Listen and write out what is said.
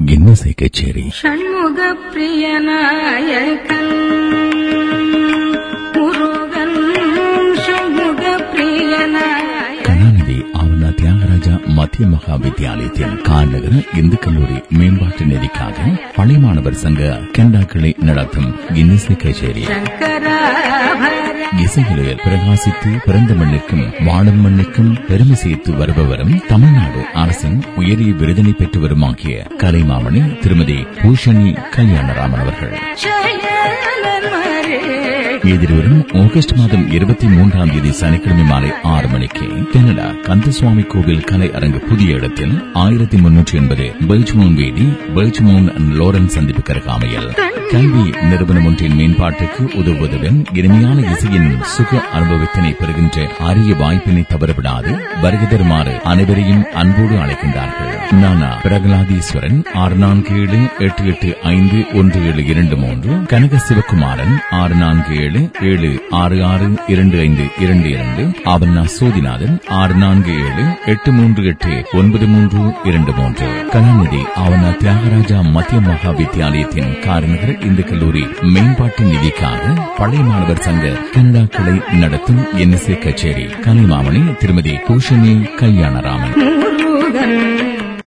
இன்னிசை கச்சேரி ஷண்முக பிரியநாயகன் முருகன் ஷண்முக பிரியநாயகன் கலாநிதி ஆவணா தியாகராஜா மத்திய மகா வித்தியாலயத்தின் காநகர இந்து கல்லூரி மேம்பாட்டு நிதிக்காக பள்ளி மாணவர் சங்க கனடா கிளை நடத்தும் இன்னிசை கச்சேரி சங்கராபர இசையிலே பிரகாசித்து பிறந்த மண்ணிற்கும் வாழும் மண்ணுக்கும் பெருமை சேர்த்து வருபவரும் தமிழ்நாடு அரசின் உயரிய விருதினை பெற்று வருமாகிய கலைமாமணி திருமதி பூஷணி கல்யாணராமன் அவர்கள் ஜெயலன் மரே எதிர்வரும் ஆகஸ்ட் மாதம் இருபத்தி மூன்றாம் தேதி சனிக்கிழமை மாலை ஆறு மணிக்கு கனடா கந்தசுவாமி கோவில் கலை அரங்கு புதிய இடத்தில் ஆயிரத்தி முன்னூற்றி எண்பது பெர்ச்மோன் வீதி பெர்ச்மோன் அண்ட் லோரன்ஸ் சந்திப்பு கருகாமையில் கல்வி நிறுவனம் ஒன்றின் மேம்பாட்டுக்கு உதவுவதுடன் இனிமையான இசையின் சுக அனுபவத்தினை பெறுகின்ற அரிய வாய்ப்பினை தவறவிடாது வருகை தருமாறு அனைவரையும் அன்போடு அழைக்கின்றார்கள் நானா பிரகலாதீஸ்வரன் ஆறு நான்கு ஏழு எட்டு எட்டு ஐந்து ஒன்று ஏழு இரண்டு மூன்று கனக சிவகுமாரன் ஆறு நான்கு ஏழு ஏழு ஆறு ஆறு இரண்டு ஐந்து இரண்டு இரண்டு அவன்னா சோதிநாதன் ஆறு நான்கு ஏழு எட்டு மூன்று எட்டு ஒன்பது மூன்று இரண்டு மூன்று கலாநிதி அவனா தியாகராஜா மத்திய மகா வித்தியாலயத்தின் காரநகர இந்து கல்லூரி மேம்பாட்டு நிதிக்காக பழைய மாணவர் சங்க கனடா கிளை நடத்தும் என்எஸ்ஏ கச்சேரி கலைமாமணி திருமதி பூஷணி கல்யாணராமன்